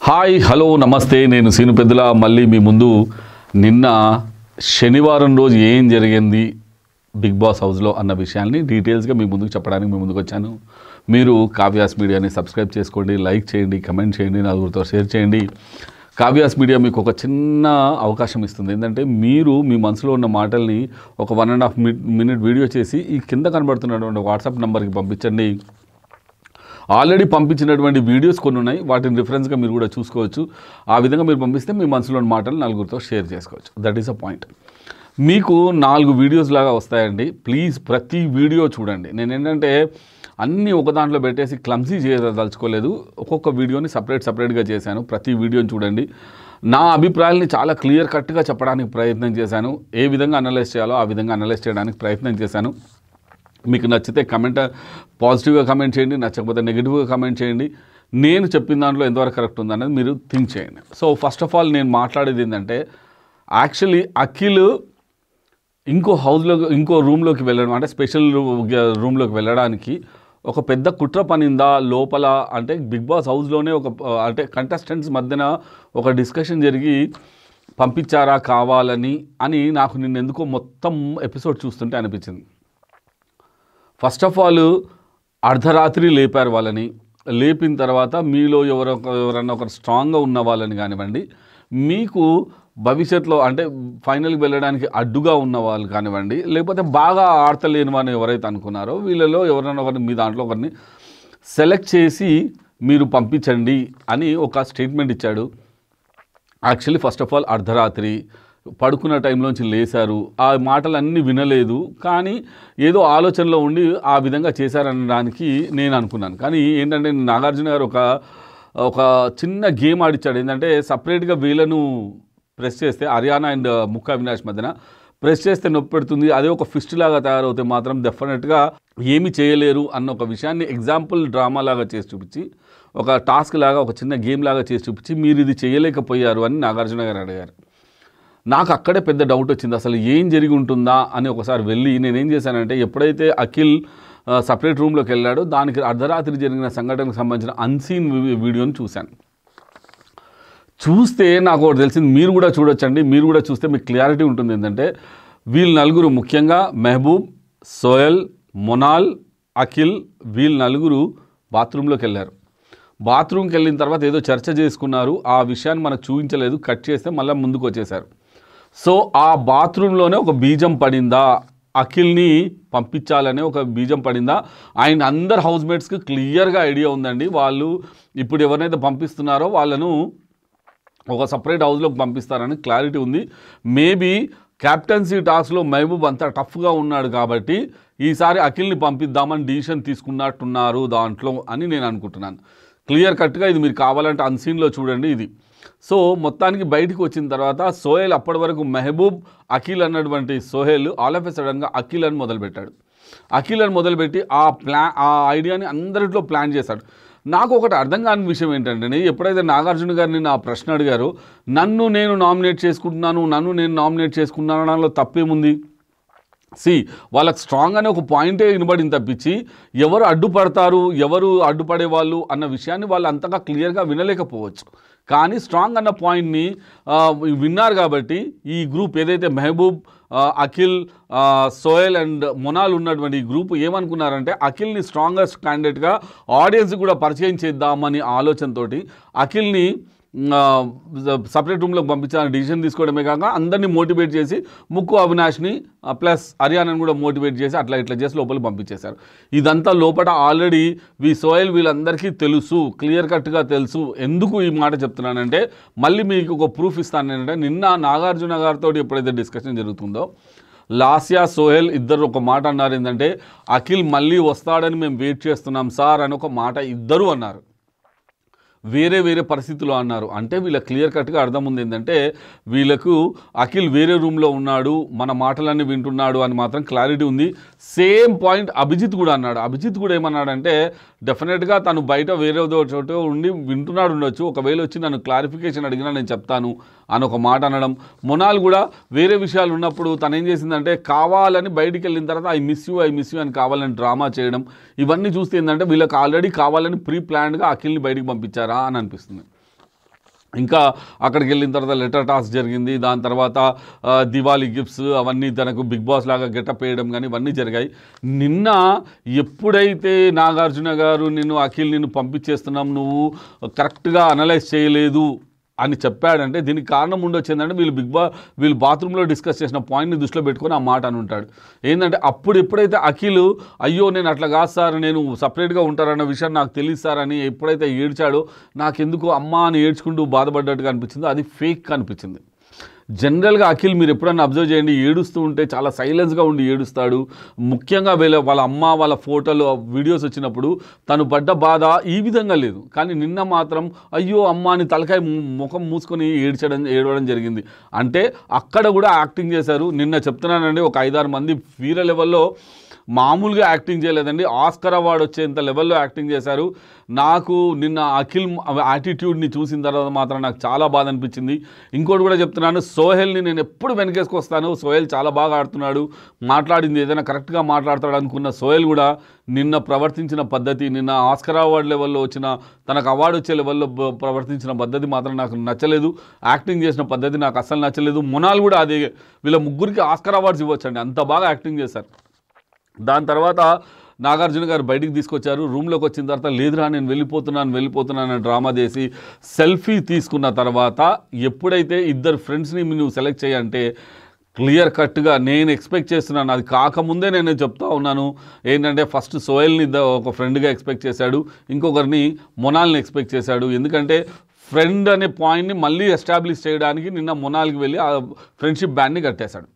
hi hello నమస్తే నేను scene పెద్దల మళ్ళీ మీ ముందు నిన్న శనివారం రోజు ఏం జరిగింది బిగ్ బాస్ హౌస్లో అన్న విషయాన్ని డీటెయిల్స్గా మీ ముందుకు చెప్పడానికి మీ ముందుకు వచ్చాను మీరు కావ్యాస్ మీడియాని సబ్స్క్రైబ్ చేసుకోండి లైక్ చేయండి కమెంట్ చేయండి నలుగురితో షేర్ చేయండి కావ్యాస్ మీడియా మీకు ఒక చిన్న అవకాశం ఇస్తుంది ఏంటంటే మీరు మీ మనసులో ఉన్న మాటల్ని ఒక one and half minute video చేసి ఈ కింద కనబడుతున్నటువంటి వాట్సాప్ నెంబర్కి పంపించండి ఆల్రెడీ పంపించినటువంటి వీడియోస్ కొన్ని ఉన్నాయి వాటిని రిఫరెన్స్గా మీరు కూడా చూసుకోవచ్చు ఆ విధంగా మీరు పంపిస్తే మీ మనసులోని మాటలు నలుగురితో షేర్ చేసుకోవచ్చు దట్ ఈస్ అ పాయింట్ మీకు నాలుగు వీడియోస్ లాగా వస్తాయండి ప్లీజ్ ప్రతి వీడియో చూడండి నేను ఏంటంటే అన్నీ ఒక దాంట్లో పెట్టేసి క్లమ్సీ చేయదలుచుకోలేదు ఒక్కొక్క వీడియోని సపరేట్ సపరేట్గా చేశాను ప్రతి వీడియోని చూడండి నా అభిప్రాయాల్ని చాలా క్లియర్ కట్గా చెప్పడానికి ప్రయత్నం చేశాను ఏ విధంగా అనలైజ్ చేయాలో ఆ విధంగా అనలైజ్ చేయడానికి ప్రయత్నం చేశాను మీకు నచ్చితే కమెంట్ పాజిటివ్గా కమెంట్ చేయండి నచ్చకపోతే నెగిటివ్గా కమెంట్ చేయండి నేను చెప్పిన దాంట్లో ఎంతవరకు కరెక్ట్ ఉందనేది మీరు థింక్ చేయండి సో ఫస్ట్ ఆఫ్ ఆల్ నేను మాట్లాడేది ఏంటంటే యాక్చువల్లీ అఖిల్ ఇంకో హౌస్లో ఇంకో రూమ్లోకి వెళ్ళడం అంటే స్పెషల్ రూమ్లోకి వెళ్ళడానికి ఒక పెద్ద కుట్ర పనిందా లోపల అంటే బిగ్ బాస్ హౌస్లోనే ఒక అంటే కంటెస్టెంట్స్ మధ్యన ఒక డిస్కషన్ జరిగి పంపించారా కావాలని అని నాకు నిన్న ఎందుకో మొత్తం ఎపిసోడ్ చూస్తుంటే అనిపించింది ఫస్ట్ ఆఫ్ ఆల్ అర్ధరాత్రి లేపారు వాళ్ళని లేపిన తర్వాత మీలో ఎవరో ఎవరన్నా ఒకరు స్ట్రాంగ్గా ఉన్న వాళ్ళని కానివ్వండి మీకు భవిష్యత్తులో అంటే ఫైనల్కి వెళ్ళడానికి అడ్డుగా ఉన్న వాళ్ళు కానివ్వండి లేకపోతే బాగా ఆడతలేని వారిని ఎవరైతే అనుకున్నారో వీళ్ళలో ఎవరైనా ఒకరిని మీ దాంట్లో ఒకరిని సెలెక్ట్ చేసి మీరు పంపించండి అని ఒక స్టేట్మెంట్ ఇచ్చాడు యాక్చువల్లీ ఫస్ట్ ఆఫ్ ఆల్ అర్ధరాత్రి పడుకున్న టైంలోంచి లేశారు ఆ మాటలన్నీ వినలేదు కానీ ఏదో ఆలోచనలో ఉండి ఆ విధంగా చేశారనడానికి నేను అనుకున్నాను కానీ ఏంటంటే నాగార్జున గారు ఒక ఒక చిన్న గేమ్ ఆడిచ్చాడు ఏంటంటే సపరేట్గా వీళ్ళను ప్రెస్ చేస్తే హర్యానా అండ్ ముక్క అవినాష్ మధ్యన ప్రెస్ చేస్తే నొప్పి పెడుతుంది అదే ఒక ఫిస్ట్ లాగా తయారవుతే మాత్రం డెఫినెట్గా ఏమి చేయలేరు అన్న ఒక విషయాన్ని ఎగ్జాంపుల్ డ్రామా లాగా చేసి చూపించి ఒక టాస్క్ లాగా ఒక చిన్న గేమ్ లాగా చేసి చూపించి మీరు ఇది చేయలేకపోయారు అని నాగార్జున గారు అడిగారు నాకు అక్కడే పెద్ద డౌట్ వచ్చింది అసలు ఏం జరిగి ఉంటుందా అని ఒకసారి వెళ్ళి నేనేం చేశానంటే ఎప్పుడైతే అఖిల్ సపరేట్ రూమ్లోకి వెళ్ళాడో దానికి అర్ధరాత్రి జరిగిన సంఘటనకు సంబంధించిన అన్సీన్ వీడియోని చూశాను చూస్తే నాకు ఒకటి తెలిసింది మీరు కూడా చూడొచ్చండి మీరు కూడా చూస్తే మీకు క్లారిటీ ఉంటుంది ఏంటంటే వీళ్ళు నలుగురు ముఖ్యంగా మెహబూబ్ సోయల్ మొనాల్ అఖిల్ వీళ్ళు నలుగురు బాత్రూంలోకి వెళ్ళారు బాత్రూమ్కి వెళ్ళిన తర్వాత ఏదో చర్చ చేసుకున్నారు ఆ విషయాన్ని మనకు చూపించలేదు కట్ చేస్తే మళ్ళీ ముందుకు వచ్చేసారు సో ఆ బాత్రూంలోనే ఒక బీజం పడిందా అఖిల్ని పంపించాలనే ఒక బీజం పడిందా ఆయన అందరు హౌస్మేట్స్కి క్లియర్గా ఐడియా ఉందండి వాళ్ళు ఇప్పుడు ఎవరినైతే పంపిస్తున్నారో వాళ్ళను ఒక సపరేట్ హౌస్లోకి పంపిస్తారని క్లారిటీ ఉంది మేబీ క్యాప్టెన్సీ టాస్క్లో మహబూబ్ అంతా టఫ్గా ఉన్నాడు కాబట్టి ఈసారి అఖిల్ని పంపిద్దామని డిసిషన్ తీసుకున్నట్టున్నారు దాంట్లో అని నేను అనుకుంటున్నాను క్లియర్ కట్గా ఇది మీరు కావాలంటే అన్సీన్లో చూడండి ఇది సో మొత్తానికి బయటికి వచ్చిన తర్వాత సోహెల్ అప్పటి వరకు మెహబూబ్ అఖిల్ అన్నటువంటి సోహెల్ ఆల్ ఆఫ్ ఎ సడన్గా అఖిల్ అని మొదలుపెట్టాడు అఖిల్ అని మొదలుపెట్టి ఆ ప్లా ఆ ఐడియాని అందరిలో ప్లాన్ చేశాడు నాకు ఒకటి అర్థం కాని విషయం ఏంటంటే ఎప్పుడైతే నాగార్జున గారిని నా ప్రశ్న అడిగారో నన్ను నేను నామినేట్ చేసుకుంటున్నాను నన్ను నేను నామినేట్ చేసుకున్నాను అనడంలో తప్పేముంది సి వాళ్ళకి స్ట్రాంగ్ అనే ఒక పాయింటే వినబడింది తప్పించి ఎవరు అడ్డుపడతారు ఎవరు అడ్డుపడే వాళ్ళు అన్న విషయాన్ని వాళ్ళు అంతగా క్లియర్గా వినలేకపోవచ్చు కానీ స్ట్రాంగ్ అన్న పాయింట్ని ఆ, విన్నారు కాబట్టి ఈ గ్రూప్ ఏదైతే మెహబూబ్ ఆ, అఖిల్ ఆ, సోయల్ అండ్ మొనాల్ ఉన్నటువంటి ఈ గ్రూప్ ఏమనుకున్నారంటే అఖిల్ని స్ట్రాంగెస్ట్ క్యాండిడేట్గా ఆడియన్స్ కూడా పరిచయం చేద్దామని ఆలోచనతోటి అఖిల్ని సపరేట్ రూమ్లోకి పంపించాలని డిసిషన్ తీసుకోవడమే కాక అందరినీ మోటివేట్ చేసి ముక్కు అవినాష్ని ప్లస్ హర్యానాని కూడా మోటివేట్ చేసి అట్లా ఇట్లా చేసి లోపలికి పంపించేశారు ఇదంతా లోపల ఆల్రెడీ వీ సోయల్ వీళ్ళందరికీ తెలుసు క్లియర్ కట్గా తెలుసు ఎందుకు ఈ మాట చెప్తున్నానంటే మళ్ళీ మీకు ఒక ప్రూఫ్ ఇస్తాను ఏంటంటే నిన్న నాగార్జున గారితో ఎప్పుడైతే డిస్కషన్ జరుగుతుందో లాస్యా సోహెల్ ఇద్దరు ఒక మాట అన్నారు ఏంటంటే అఖిల్ మళ్ళీ వస్తాడని మేము వెయిట్ చేస్తున్నాం సార్ అని ఒక మాట ఇద్దరు అన్నారు వేరే వేరే పరిస్థితులు అన్నారు అంటే వీళ్ళ క్లియర్ కట్గా అర్థం ఉంది ఏంటంటే వీళ్ళకు అఖిల్ వేరే రూమ్లో ఉన్నాడు మన మాటలన్నీ వింటున్నాడు అని మాత్రం క్లారిటీ ఉంది సేమ్ పాయింట్ అభిజిత్ కూడా అన్నాడు అభిజిత్ కూడా ఏమన్నాడంటే డెఫినెట్గా తను బయట వేరే చోట ఉండి వింటున్నాడు ఉండొచ్చు ఒకవేళ వచ్చి నన్ను క్లారిఫికేషన్ అడిగినా నేను చెప్తాను అని ఒక మాట అనడం మొనాల్ కూడా వేరే విషయాలు ఉన్నప్పుడు తను ఏం చేసిందంటే కావాలని బయటికి వెళ్ళిన తర్వాత I miss you I miss you అని కావాలని డ్రామా చేయడం ఇవన్నీ చూస్తే ఏంటంటే వీళ్ళకి ఆల్రెడీ కావాలని ప్రీ ప్లాన్డ్గా అఖిల్ని బయటికి పంపించారా అని అనిపిస్తుంది ఇంకా అక్కడికి వెళ్ళిన తర్వాత లెటర్ టాస్ జరిగింది దాని తర్వాత ఆ, దివాళీ గిఫ్ట్స్ అవన్నీ తనకు బిగ్ బాస్ లాగా గెటప్ వేయడం కానీ ఇవన్నీ జరిగాయి నిన్న ఎప్పుడైతే నాగార్జున గారు నిన్ను అఖిల్ నిన్ను పంపించేస్తున్నాం నువ్వు కరెక్ట్గా అనలైజ్ చేయలేదు అని చెప్పాడంటే దీనికి కారణం ఉండొచ్చు ఏంటంటే వీళ్ళు బిగ్ బా వీళ్ళు బాత్రూంలో డిస్కస్ చేసిన పాయింట్ని దృష్టిలో పెట్టుకొని ఆ మాట అని ఉంటాడు ఏంటంటే అప్పుడు ఎప్పుడైతే అఖిల్ అయ్యో నేను అట్లా కాదు సార్ నేను సపరేట్గా ఉంటారన్న విషయం నాకు తెలియదు సార్ అని ఎప్పుడైతే ఏడ్చాడో నాకెందుకు అమ్మ అని ఏడ్చుకుంటూ బాధపడ్డట్టుగా అనిపించిందో అది ఫేక్ అనిపించింది జనరల్గా అఖిల్ మీరు ఎప్పుడన్నా అబ్జర్వ్ చేయండి ఏడుస్తూ ఉంటే చాలా సైలెన్స్గా ఉండి ఏడుస్తాడు ముఖ్యంగా వీళ్ళ వాళ్ళ అమ్మ వాళ్ళ ఫోటోలు వీడియోస్ వచ్చినప్పుడు తను పడ్డ బాధ ఈ విధంగా లేదు కానీ నిన్న మాత్రం అయ్యో అమ్మ అని తలకాయ ము- ముఖం మూసుకొని ఏడ్చడం ఏడవడం జరిగింది అంటే అక్కడ కూడా యాక్టింగ్ చేశారు నిన్న చెప్తున్నానండి ఒక ఐదారు మంది వీర లెవెల్లో మామూలుగా యాక్టింగ్ చేయలేదండి ఆస్కర్ అవార్డు వచ్చేంత లెవెల్లో యాక్టింగ్ చేశారు నాకు నిన్న అఖిల్ యాటిట్యూడ్ని చూసిన తర్వాత మాత్రం నాకు చాలా బాధ అనిపించింది ఇంకోటి కూడా చెప్తున్నాను సోహెల్ని నేను ఎప్పుడు వెనకేసుకొస్తాను సోహెల్ చాలా బాగా ఆడుతున్నాడు మాట్లాడింది ఏదైనా కరెక్ట్గా మాట్లాడతాడు అనుకున్న సోహెల్ కూడా నిన్న ప్రవర్తించిన పద్ధతి నిన్న ఆస్కర్ అవార్డు లెవెల్లో వచ్చిన తనకు అవార్డు వచ్చే లెవెల్లో బ- ప్రవర్తించిన పద్ధతి మాత్రం నాకు నచ్చలేదు యాక్టింగ్ చేసిన పద్ధతి నాకు అస్సలు నచ్చలేదు మునాల్ కూడా అదే వీళ్ళ ముగ్గురికి ఆస్కర్ అవార్డ్స్ ఇవ్వచ్చండి అంత బాగా యాక్టింగ్ చేశారు దాని తర్వాత నాగార్జున గారు బయటికి తీసుకొచ్చారు రూమ్లోకి వచ్చిన తర్వాత లేదురా నేను వెళ్ళిపోతున్నాను వెళ్ళిపోతున్నాను అని డ్రామా చేసి సెల్ఫీ తీసుకున్న తర్వాత ఎప్పుడైతే ఇద్దరు ఫ్రెండ్స్ని నువ్వు సెలెక్ట్ చేయంటే క్లియర్ కట్గా నేను ఎక్స్పెక్ట్ చేస్తున్నాను అది కాకముందే నేను చెప్తా ఉన్నాను ఏంటంటే ఫస్ట్ సోయల్ని ఇద్ద- ఒక ఫ్రెండ్గా ఎక్స్పెక్ట్ చేశాడు ఇంకొకరిని మొనాల్ని ఎక్స్పెక్ట్ చేశాడు ఎందుకంటే ఫ్రెండ్ అనే పాయింట్ని మళ్ళీ ఎస్టాబ్లిష్ చేయడానికి నిన్న మొనాల్కి వెళ్ళి ఆ ఫ్రెండ్షిప్ బ్యాండ్ని కట్టేశాడు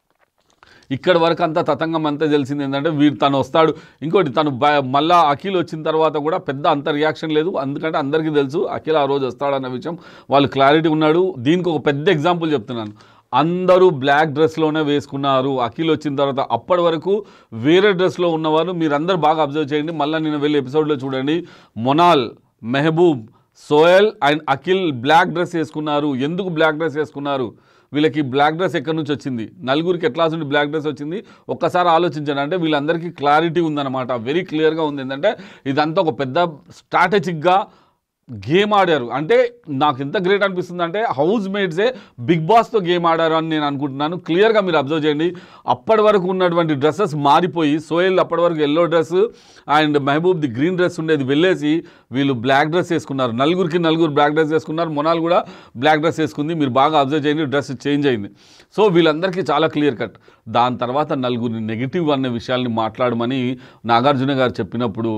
ఇక్కడ వరకు అంతా తతంగం అంతా తెలిసింది ఏంటంటే వీరు తను వస్తాడు ఇంకోటి తను బ- మళ్ళా అఖిల్ వచ్చిన తర్వాత కూడా పెద్ద అంత రియాక్షన్ లేదు ఎందుకంటే అందరికీ తెలుసు అఖిల్ ఆ రోజు వస్తాడన్న విషయం వాళ్ళు క్లారిటీ ఉన్నాడు దీనికి ఒక పెద్ద ఎగ్జాంపుల్ చెప్తున్నాను అందరూ బ్లాక్ డ్రెస్లోనే వేసుకున్నారు అఖిల్ వచ్చిన తర్వాత అప్పటి వరకు వేరే డ్రెస్లో ఉన్నవారు మీరందరూ బాగా అబ్జర్వ్ చేయండి మళ్ళీ నేను వెళ్ళి ఎపిసోడ్లో చూడండి Monal Mehaboob Sohel and Akhil black dress వేసుకున్నారు ఎందుకు బ్లాక్ డ్రెస్ వేసుకున్నారు వీళ్ళకి బ్లాక్ డ్రెస్ ఎక్కడి నుంచి వచ్చింది నలుగురికి ఎట్లా నుండి బ్లాక్ డ్రెస్ వచ్చింది ఒక్కసారి ఆలోచించండి అంటే వీళ్ళందరికీ క్లారిటీ ఉందన్నమాట వెరీ క్లియర్గా ఉంది ఏంటంటే ఇదంతా ఒక పెద్ద స్ట్రాటజిక్గా గేమ్ ఆడారు అంటే నాకు ఎంత గ్రేట్ అనిపిస్తుంది అంటే హౌస్ మేట్సే బిగ్ బాస్తో గేమ్ ఆడారు అని నేను అనుకుంటున్నాను క్లియర్గా మీరు అబ్జర్వ్ చేయండి అప్పటి వరకు ఉన్నటువంటి డ్రెస్సెస్ మారిపోయి సోయల్ అప్పటి వరకు ఎల్లో డ్రెస్ అండ్ మహబూబ్ ది గ్రీన్ డ్రెస్ ఉండేది వెళ్ళేసి వీళ్ళు బ్లాక్ డ్రెస్ వేసుకున్నారు నలుగురికి నలుగురు బ్లాక్ డ్రెస్ వేసుకున్నారు మొనాల్ కూడా బ్లాక్ డ్రెస్ వేసుకుంది మీరు బాగా అబ్జర్వ్ చేయండి డ్రెస్ చేంజ్ అయింది సో వీళ్ళందరికీ చాలా క్లియర్ కట్ దాని తర్వాత నలుగురిని నెగిటివ్ అనే విషయాల్ని మాట్లాడమని నాగార్జున గారు చెప్పినప్పుడు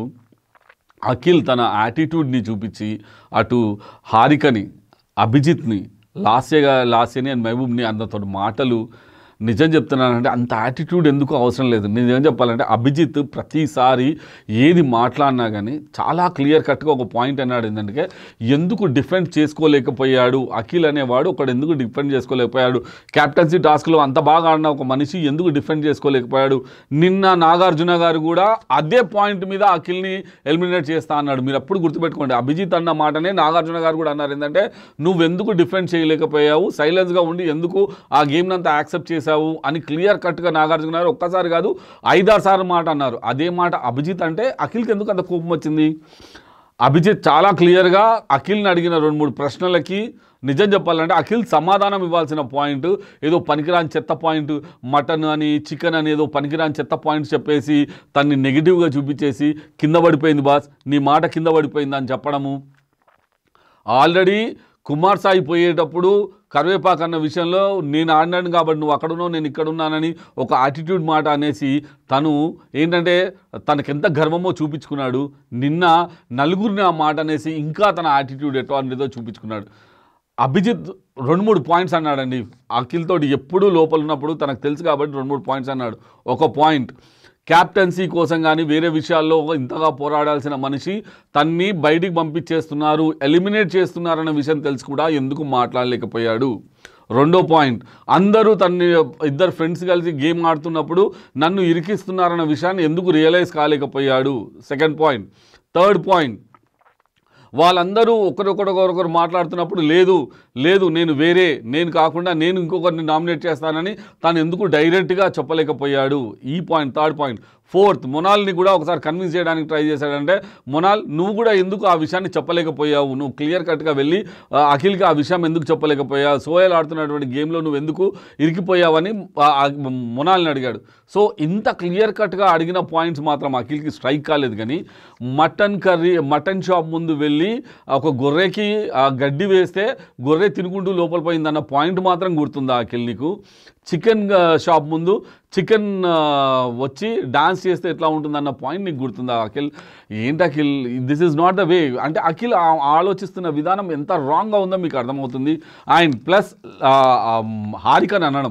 అఖిల్ తన యాటిట్యూడ్ని చూపించి అటు హారికని అభిజిత్ని లాస్యగా లాస్యని అండ్ మహబూబ్ని అందరితో మాటలు నిజం చెప్తున్నానంటే అంత యాటిట్యూడ్ ఎందుకు అవసరం లేదు నిజం చెప్పాలంటే అభిజిత్ ప్రతిసారి ఏది మాట్లాడినా కానీ చాలా క్లియర్ కట్గా ఒక పాయింట్ అన్నాడు ఏంటంటే ఎందుకు డిఫెండ్ చేసుకోలేకపోయాడు అఖిల్ అనేవాడు ఒకడు ఎందుకు డిఫెండ్ చేసుకోలేకపోయాడు క్యాప్టెన్సీ టాస్క్లో అంత బాగా ఆడిన ఒక మనిషి ఎందుకు డిఫెండ్ చేసుకోలేకపోయాడు నిన్న నాగార్జున గారు కూడా అదే పాయింట్ మీద అఖిల్ని ఎలిమినేట్ చేస్తా అన్నాడు మీరు అప్పుడు గుర్తుపెట్టుకోండి అభిజిత్ అన్న మాటనే నాగార్జున గారు కూడా అన్నారు ఏంటంటే నువ్వెందుకు డిఫెండ్ చేయలేకపోయావు సైలెన్స్గా ఉండి ఎందుకు ఆ గేమ్ని అంతా యాక్సెప్ట్ చేశావు అని క్లియర్ కట్గా నాగార్జున గారు ఒక్కసారి కాదు ఐదారు సార్లు మాట అన్నారు అదే మాట అభిజిత్ అంటే అఖిల్కి ఎందుకు అంత కోపం వచ్చింది అభిజిత్ చాలా క్లియర్గా అఖిల్ని అడిగిన రెండు మూడు ప్రశ్నలకి నిజం చెప్పాలంటే అఖిల్ సమాధానం ఇవ్వాల్సిన పాయింట్ ఏదో పనికిరాని చెత్త పాయింట్ మటన్ అని చికెన్ అని ఏదో పనికిరాని చెత్త పాయింట్స్ చెప్పేసి తన్ని నెగిటివ్గా చూపించేసి కింద పడిపోయింది బాస్ నీ మాట కింద పడిపోయింది అని చెప్పడము ఆల్రెడీ కుమార్ సాయి పోయేటప్పుడు కరివేపాకు అన్న విషయంలో నేను ఆడినాను కాబట్టి నువ్వు అక్కడున్నావు నేను ఇక్కడ ఉన్నానని ఒక యాటిట్యూడ్ మాట అనేసి తను ఏంటంటే తనకెంత గర్వమో చూపించుకున్నాడు నిన్న నలుగురిని ఆ మాట అనేసి ఇంకా తన యాటిట్యూడ్ ఎటో అనేదో చూపించుకున్నాడు అభిజిత్ రెండు మూడు పాయింట్స్ అన్నాడండి అఖిల్ తోటి ఎప్పుడూ లోపల ఉన్నప్పుడు తనకు తెలుసు కాబట్టి రెండు మూడు పాయింట్స్ అన్నాడు ఒక పాయింట్ క్యాప్టెన్సీ కోసం కానీ వేరే విషయాల్లో ఇంతగా పోరాడాల్సిన మనిషి తన్ని బయటికి పంపించేస్తున్నారు ఎలిమినేట్ చేస్తున్నారన్న విషయం తెలిసి కూడా ఎందుకు మాట్లాడలేకపోయాడు రెండో పాయింట్ అందరూ తన్ని ఇద్దరు ఫ్రెండ్స్ కలిసి గేమ్ ఆడుతున్నప్పుడు నన్ను ఇరికిస్తున్నారన్న విషయాన్ని ఎందుకు రియలైజ్ కాలేకపోయాడు సెకండ్ పాయింట్ థర్డ్ పాయింట్ వాళ్ళందరూ ఒకరొకరొకరొకరు మాట్లాడుతున్నప్పుడు లేదు లేదు నేను వేరే నేను కాకుండా నేను ఇంకొకరిని నామినేట్ చేస్తానని తాను ఎందుకు డైరెక్ట్గా చెప్పలేకపోయాడు ఈ పాయింట్ థర్డ్ పాయింట్ ఫోర్త్ మొనాల్ని కూడా ఒకసారి కన్విన్స్ చేయడానికి ట్రై చేశాడంటే మొనాల్ నువ్వు కూడా ఎందుకు ఆ విషయాన్ని చెప్పలేకపోయావు నువ్వు క్లియర్ కట్గా వెళ్ళి ఆ, అఖిల్కి ఆ విషయం ఎందుకు చెప్పలేకపోయావు సోయల్ ఆడుతున్నటువంటి గేమ్లో నువ్వు ఎందుకు ఇరికిపోయావని ఆ, ఆ, మొనాల్ని అడిగాడు సో ఇంత క్లియర్ కట్గా అడిగిన పాయింట్స్ మాత్రం అఖిల్కి స్ట్రైక్ కాలేదు కానీ మటన్ కర్రీ మటన్ షాప్ ముందు వెళ్ళి ఒక గొర్రెకి ఆ గడ్డి వేస్తే గొర్రె తినుకుంటూ లోపల పోయిందన్న పాయింట్ మాత్రం గుర్తుందా అఖిల్ నీకు చికెన్ షాప్ ముందు చికెన్ వచ్చి డాన్స్ చేస్తే ఎట్లా ఉంటుందన్న పాయింట్ నీకు గుర్తుందా అఖిల్ ఏంటి Akhil this is not the way అంటే అఖిల్ ఆ- ఆలోచిస్తున్న విధానం ఎంత రాంగ్గా ఉందో మీకు అర్థమవుతుంది అండ్ ప్లస్ హారికని అనడం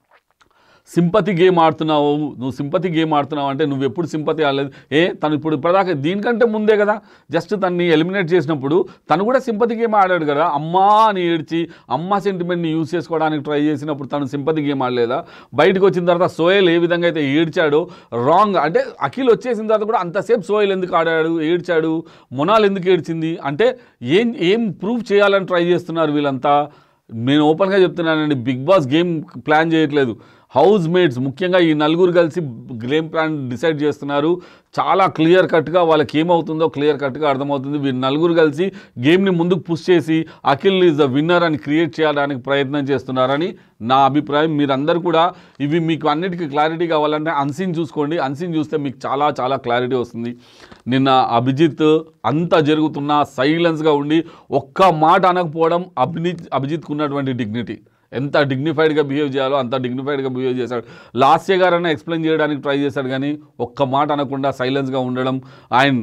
సింపతి గేమ్ ఆడుతున్నావు నువ్వు సింపతి గేమ్ ఆడుతున్నావు అంటే నువ్వు ఎప్పుడు సింపతి ఆడలేదు ఏ తను ఇప్పుడు ఇప్పటిదాకా దీనికంటే ముందే కదా జస్ట్ తన్ని ఎలిమినేట్ చేసినప్పుడు తను కూడా సింపతి గేమ్ ఆడాడు కదా అమ్మా అని ఏడ్చి అమ్మ సెంటిమెంట్ని యూజ్ చేసుకోవడానికి ట్రై చేసినప్పుడు తను సింపతి గేమ్ ఆడలేదా బయటకు వచ్చిన తర్వాత సోయల్ ఏ విధంగా అయితే ఏడ్చాడో రాంగ్ అంటే అఖిల్ వచ్చేసిన తర్వాత కూడా అంతసేపు సోయల్ ఎందుకు ఆడాడు ఏడ్చాడు మొనాల్ ఎందుకు ఏడ్చింది అంటే ఏం ఏం ప్రూవ్ చేయాలని ట్రై చేస్తున్నారు వీళ్ళంతా నేను ఓపెన్గా చెప్తున్నానండి బిగ్ బాస్ గేమ్ ప్లాన్ చేయట్లేదు హౌస్ మేట్స్ ముఖ్యంగా ఈ నలుగురు కలిసి గేమ్ ప్లాన్ డిసైడ్ చేస్తున్నారు చాలా క్లియర్ కట్గా వాళ్ళకి ఏమవుతుందో క్లియర్ కట్గా అర్థమవుతుంది వీరు నలుగురు కలిసి గేమ్ని ముందుకు పుష్ చేసి అఖిల్ ఈజ్ ద విన్నర్ అని క్రియేట్ చేయడానికి ప్రయత్నం చేస్తున్నారని నా అభిప్రాయం మీరందరూ కూడా ఇవి మీకు అన్నిటికీ క్లారిటీ కావాలంటే అన్సీన్ చూసుకోండి అన్సీన్ చూస్తే మీకు చాలా చాలా క్లారిటీ వస్తుంది నిన్న అభిజిత్ అంతా జరుగుతున్నా సైలెన్స్గా ఉండి ఒక్క మాట అనకపోవడం అభిజిత్ అభిజిత్కు ఉన్నటువంటి డిగ్నిటీ ఎంత డిగ్నిఫైడ్గా బిహేవ్ చేయాలో అంత డిగ్నిఫైడ్గా బిహేవ్ చేశాడు లాస్ట్ ఇయర్ గారన్నా ఎక్స్ప్లెయిన్ చేయడానికి ట్రై చేశాడు కానీ ఒక్క మాట అనకుండా సైలెన్స్గా ఉండడం ఆయన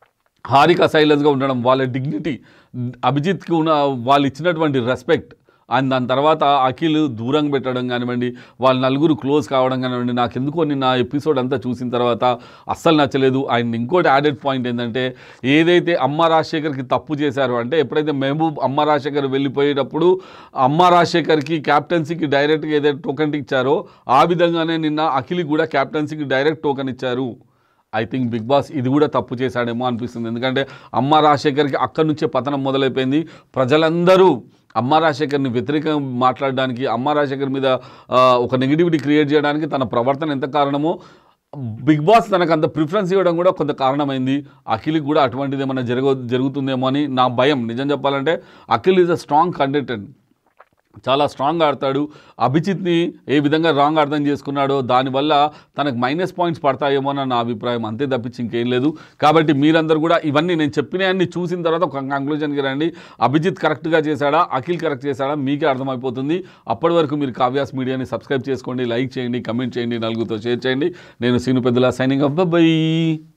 హారిక సైలెన్స్గా ఉండడం వాళ్ళ డిగ్నిటీ అభిజిత్కి ఉన్న వాళ్ళు ఇచ్చినటువంటి రెస్పెక్ట్ అండ్ దాని తర్వాత అఖిల్ దూరంగా పెట్టడం కానివ్వండి వాళ్ళ నలుగురు క్లోజ్ కావడం కానివ్వండి నాకు ఎందుకో నిన్న ఎపిసోడ్ అంతా చూసిన తర్వాత అస్సలు నచ్చలేదు అండ్ ఇంకోటి యాడెడ్ పాయింట్ ఏంటంటే ఏదైతే అమ్మ రాజశేఖర్కి తప్పు చేశారో అంటే ఎప్పుడైతే మహబూబ్ అమ్మ రాజశేఖర్ వెళ్ళిపోయేటప్పుడు అమ్మ రాజశేఖర్కి క్యాప్టెన్సీకి డైరెక్ట్గా ఏదైతే టోకెన్ ఇచ్చారో ఆ విధంగానే నిన్న అఖిల్కి కూడా క్యాప్టెన్సీకి డైరెక్ట్ టోకెన్ ఇచ్చారు ఐ థింక్ బిగ్ బాస్ ఇది కూడా తప్పు చేశాడేమో అనిపిస్తుంది ఎందుకంటే అమ్మ రాజశేఖర్కి అక్కడి నుంచే పతనం మొదలైపోయింది ప్రజలందరూ అమ్మ రాజశేఖర్ని వ్యతిరేకంగా మాట్లాడడానికి అమ్మ రాజశేఖర్ మీద ఆ, ఒక నెగిటివిటీ క్రియేట్ చేయడానికి తన ప్రవర్తన ఎంత కారణమో బిగ్ బాస్ తనకు అంత ప్రిఫరెన్స్ ఇవ్వడం కూడా కొంత కారణమైంది అఖిల్కి కూడా అటువంటిది ఏమైనా జరగ జరుగుతుందేమో అని నా భయం నిజం చెప్పాలంటే Akhil is a strong contestant చాలా స్ట్రాంగ్ ఆడతాడు అభిజిత్ని ఏ విధంగా రాంగ్ అర్థం చేసుకున్నాడో దానివల్ల తనకు మైనస్ పాయింట్స్ పడతాయేమో అని నా అభిప్రాయం అంతే తప్పించి ఇంకేం లేదు కాబట్టి మీరందరూ కూడా ఇవన్నీ నేను చెప్పినవన్నీ చూసిన తర్వాత ఒక కంక్లూజన్కి రండి అభిజిత్ కరెక్ట్గా చేశాడా అఖిల్ కరెక్ట్ చేశాడా మీకే అర్థమైపోతుంది అప్పటి వరకు మీరు కావ్యాస్ మీడియాని సబ్స్క్రైబ్ చేసుకోండి లైక్ చేయండి కమెంట్ చేయండి నలుగురితో షేర్ చేయండి నేను సీను పెద్దల సైనింగ్ అప్ బై